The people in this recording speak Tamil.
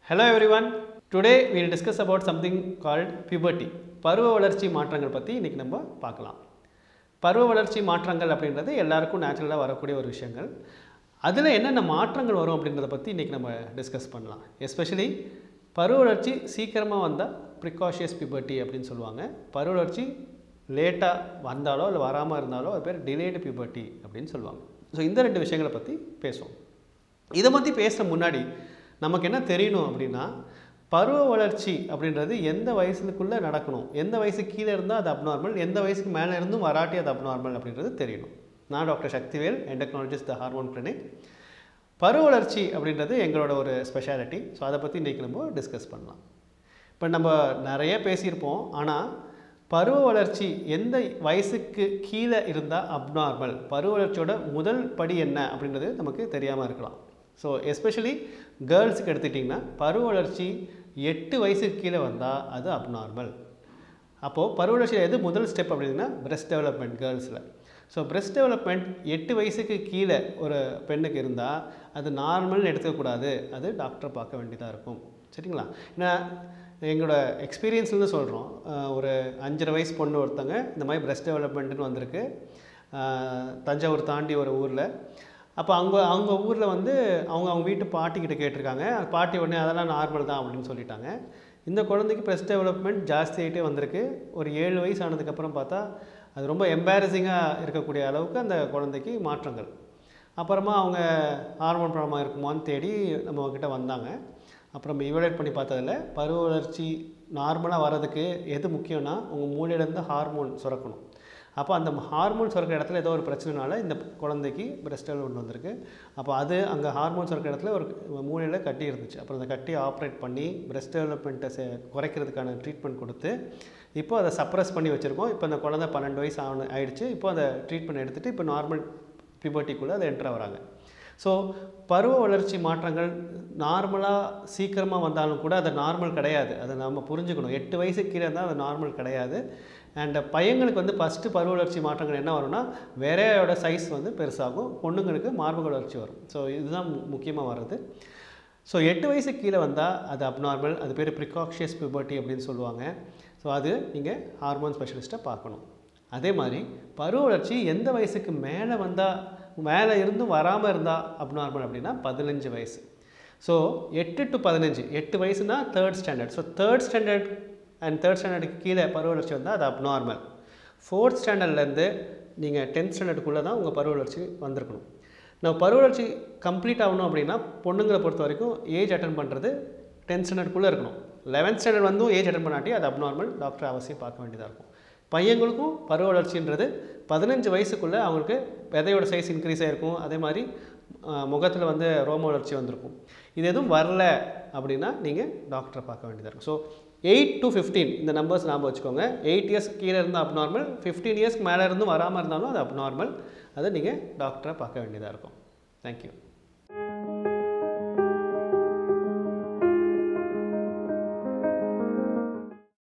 Hello everyone. Today we will discuss about something called puberty. பருவ வளர்ச்சி மாற்றங்கள் பற்றி இன்றைக்கி நம்ம பார்க்கலாம் பருவ வளர்ச்சி மாற்றங்கள் அப்படின்றது எல்லாருக்கும் நேச்சுரலாக வரக்கூடிய ஒரு விஷயங்கள் அதில் என்னென்ன மாற்றங்கள் வரும் அப்படின்றத பற்றி இன்றைக்கி நம்ம டிஸ்கஸ் பண்ணலாம் எஸ்பெஷலி பருவ வளர்ச்சி சீக்கிரமாக வந்தால் ப்ரிகாஷியஸ் பியூபர்ட்டி அப்படின்னு சொல்லுவாங்க பருவ வளர்ச்சி லேட்டாக வந்தாலோ இல்லை வராமல் இருந்தாலோ அது பேர் டிலேடு பியூபர்ட்டி அப்படின்னு சொல்லுவாங்க ஸோ இந்த ரெண்டு விஷயங்களை பற்றி பேசுவோம் இதை பற்றி பேசுகிற முன்னாடி நமக்கு என்ன தெரியணும் அப்படின்னா பருவ வளர்ச்சி அப்படின்றது எந்த வயசுக்குள்ளே நடக்கணும் எந்த வயசுக்கு கீழே இருந்தால் அது அப்நார்மல் எந்த வயசுக்கு மேலே இருந்தும் வராட்டி அது அப்நார்மல் அப்படின்றது தெரியணும் நான் doctor Sakthivel endocrinologist the hormone clinic பருவ வளர்ச்சி அப்படின்றது எங்களோட ஒரு ஸ்பெஷாலிட்டி ஸோ அதை பற்றி இன்றைக்கி நம்ம டிஸ்கஸ் பண்ணலாம் இப்போ நம்ம நிறைய பேசியிருப்போம் ஆனால் பருவ வளர்ச்சி எந்த வயசுக்கு கீழே இருந்தால் அப்நார்மல் பருவ வளர்ச்சியோட முதல் படி என்ன அப்படின்றது நமக்கு தெரியாமல் இருக்கலாம் ஸோ எஸ்பெஷலி கேர்ள்ஸுக்கு எடுத்துக்கிட்டிங்கன்னா பருவ வளர்ச்சி எட்டு வயசுக்கு கீழே வந்தால் அது அப்நார்மல் அப்போது பருவ வளர்ச்சியில் எது முதல் ஸ்டெப் அப்படின்னா பிரெஸ்ட் டெவலப்மெண்ட் கேர்ள்ஸில் ஸோ பிரெஸ்ட் டெவலப்மெண்ட் எட்டு வயசுக்கு கீழே ஒரு பெண்ணுக்கு இருந்தால் அது நார்மல்னு எடுத்துக்கக்கூடாது அது டாக்டரை பார்க்க வேண்டியதாக இருக்கும் சரிங்களா ஏன்னா எங்களோட எக்ஸ்பீரியன்ஸ்லேருந்து சொல்கிறோம் ஒரு அஞ்சரை வயசு பொண்ணு ஒருத்தங்க இந்த மாதிரி பிரெஸ்ட் டெவலப்மெண்ட்டுன்னு வந்திருக்கு ஆஹ் தஞ்சாவூர் தாண்டி ஒரு ஊரில் அப்போ அவங்க அவங்க ஊரில் வந்து அவங்க அவங்க வீட்டு பாட்டிக்கிட்ட கேட்டிருக்காங்க பாட்டி உடனே அதெல்லாம் நார்மல் தான் அப்படின்னு சொல்லிட்டாங்க இந்த குழந்தைக்கு ப்ரெஸ் டெவலப்மெண்ட் ஜாஸ்தி ஆகிட்டே வந்திருக்கு ஒரு ஏழு வயசு ஆனதுக்கப்புறம் பார்த்தா அது ரொம்ப எம்பாரசிங்காக இருக்கக்கூடிய அளவுக்கு அந்த குழந்தைக்கு மாற்றங்கள் அப்புறமா அவங்க ஹார்மோன் ப்ராப்ளமாக இருக்குமான்னு தேடி நம்ம கிட்ட வந்தாங்க அப்புறம் இவலேட் பண்ணி பார்த்ததில் பருவ வளர்ச்சி நார்மலாக வர்றதுக்கு எது முக்கியம்னா உங்கள் மூளையிலேருந்து ஹார்மோன் சுரக்கணும் அப்போ அந்த ஹார்மோன் சுரக்கிற இடத்துல ஏதோ ஒரு பிரச்சனைனால இந்த குழந்தைக்கு பிரஸ்ட் டெவலப்மெண்ட் வந்திருக்கு அப்போ அது அங்கே ஹார்மோன் சுரக்கிற இடத்துல ஒரு மூளையில் கட்டி இருந்துச்சு அப்புறம் அந்த கட்டி ஆப்ரேட் பண்ணி பிரஸ்ட் டெவலப்மெண்ட்டை செ குறைக்கிறதுக்கான ட்ரீட்மெண்ட் கொடுத்து இப்போ அதை சப்ரஸ் பண்ணி வச்சுருக்கோம் இப்போ அந்த குழந்தை பன்னெண்டு வயசு ஆன ஆயிடுச்சு இப்போ அந்த ட்ரீட்மெண்ட் எடுத்துகிட்டு இப்போ நார்மல் பியூபர்ட்டிக்குள்ளே அதை என்ட்ரு வராங்க ஸோ பருவ வளர்ச்சி மாற்றங்கள் நார்மலாக சீக்கிரமாக வந்தாலும் கூட அது நார்மல் கிடையாது அதை நம்ம புரிஞ்சுக்கணும் எட்டு வயசுக்கு கீழே இருந்தால் அது நார்மல் கிடையாது அண்ட் பையங்களுக்கு வந்து ஃபஸ்ட்டு பருவ வளர்ச்சி மாற்றங்கள் என்ன வரும்னா விரையோட சைஸ் வந்து பெருசாகும் பொண்ணுங்களுக்கு மார்பக வளர்ச்சி வரும் ஸோ இதுதான் முக்கியமாக வர்றது ஸோ எட்டு வயசுக்கு கீழே வந்தால் அது அப்நார்மல் அது பேர் ப்ரிகாக்ஷியஸ் பியூபர்ட்டி அப்படின்னு சொல்லுவாங்க ஸோ அது நீங்கள் ஹார்மோன் ஸ்பெஷலிஸ்ட்டை பார்க்கணும் அதே மாதிரி பருவ வளர்ச்சி எந்த வயசுக்கு மேலே வந்தால் மேலே இருந்தும் வராமல் இருந்தால் அப்நார்மல் அப்படின்னா பதினஞ்சு வயசு ஸோ எட்டு டு பதினஞ்சு எட்டு வயசுனா third standard so third standard and third ஸ்டாண்டர்டுக்கு கீழே பருவ வளர்ச்சி வந்தால் அது அப்நார்மல் ஃபோர்த் ஸ்டாண்டர்ட்லேருந்து நீங்கள் டென்த் ஸ்டாண்டர்டுக்குள்ளே தான் உங்கள் பருவ வளர்ச்சி வந்திருக்கணும் நம்ம பருவ வளர்ச்சி கம்ப்ளீட் ஆகணும் அப்படின்னா பொண்ணுங்களை பொறுத்த வரைக்கும் ஏஜ் அட்டன் பண்ணுறது டென்த் ஸ்டாண்டர்டுக்குள்ளே இருக்கணும் லெவன்த் ஸ்டாண்டர்ட் வந்தும் ஏஜ் அட்டன் பண்ணாட்டி அது அப்நார்மல் டாக்டர் அவசியம் பார்க்க வேண்டியதாக இருக்கும் பையங்களுக்கும் பருவ வளர்ச்சின்றது பதினஞ்சு வயசுக்குள்ளே அவங்களுக்கு விதையோட சைஸ் இன்க்ரீஸ் ஆகிருக்கும் அதே மாதிரி முகத்தில் வந்து ரோம வளர்ச்சி வந்திருக்கும் இது எதுவும் வரல அப்படின்னா நீங்கள் டாக்டரை பார்க்க வேண்டியதாக இருக்கும் ஸோ எயிட் டு ஃபிஃப்டீன் இந்த நம்பர்ஸ் ஞாபகம் வச்சுக்கோங்க எயிட் இயர்ஸ் கீழே இருந்தால் அப்நார்மல் ஃபிஃப்டீன் இயர்ஸ்க்கு மேலே இருந்தும் வராமல் இருந்தாலும் அது அப்நார்மல் அதை நீங்கள் டாக்டரை பார்க்க வேண்டியதாக இருக்கும் தேங்க்யூ